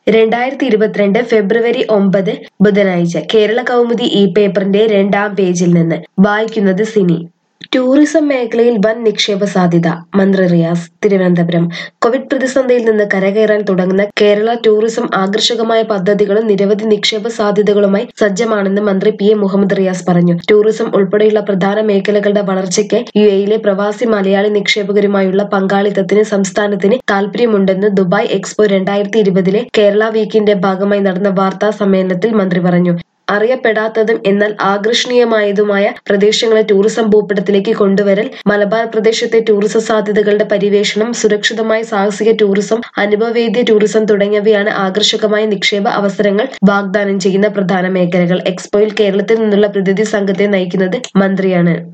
രണ്ടായിരത്തി ഇരുപത്തിരണ്ട് ഫെബ്രുവരി ഒമ്പത് ബുധനാഴ്ച കേരള കൗമുദി ഈ പേപ്പറിന്റെ രണ്ടാം പേജിൽ നിന്ന് വായിക്കുന്നത് സിനി ടൂറിസം മേഖലയിൽ വൻ നിക്ഷേപ സാധ്യത മന്ത്രി റിയാസ് തിരുവനന്തപുരം കോവിഡ് പ്രതിസന്ധിയിൽ നിന്ന് കരകയറാൻ തുടങ്ങുന്ന കേരള ടൂറിസം ആകർഷകമായ പദ്ധതികളും നിരവധി നിക്ഷേപ സാധ്യതകളുമായി സജ്ജമാണെന്ന് മന്ത്രി പി എ മുഹമ്മദ് റിയാസ് പറഞ്ഞു ടൂറിസം ഉൾപ്പെടെയുള്ള പ്രധാന മേഖലകളുടെ വളർച്ചയ്ക്ക് യു എയിലെ പ്രവാസി മലയാളി നിക്ഷേപകരുമായുള്ള പങ്കാളിത്തത്തിന് സംസ്ഥാനത്തിന് താൽപര്യമുണ്ടെന്ന് ദുബായ് എക്സ്പോ രണ്ടായിരത്തി ഇരുപതിലെ കേരള വീക്കിന്റെ ഭാഗമായി നടന്ന വാർത്താ സമ്മേളനത്തിൽ മന്ത്രി പറഞ്ഞു അറിയപ്പെടാത്തതും എന്നാൽ ആകർഷണീയമായതുമായ പ്രദേശങ്ങളെ ടൂറിസം ഭൂപടത്തിലേക്ക് കൊണ്ടുവരൽ മലബാർ പ്രദേശത്തെ ടൂറിസം സാധ്യതകളുടെ പരിവേഷണം സുരക്ഷിതമായ സാഹസിക ടൂറിസം അനുഭവവേദ്യ ടൂറിസം തുടങ്ങിയവയാണ് ആകർഷകമായ നിക്ഷേപ അവസരങ്ങൾ വാഗ്ദാനം ചെയ്യുന്ന പ്രധാന മേഖലകൾ എക്സ്പോയിൽ കേരളത്തിൽ നിന്നുള്ള പ്രതിനിധി സംഘത്തെ നയിക്കുന്നത് മന്ത്രിയാണ്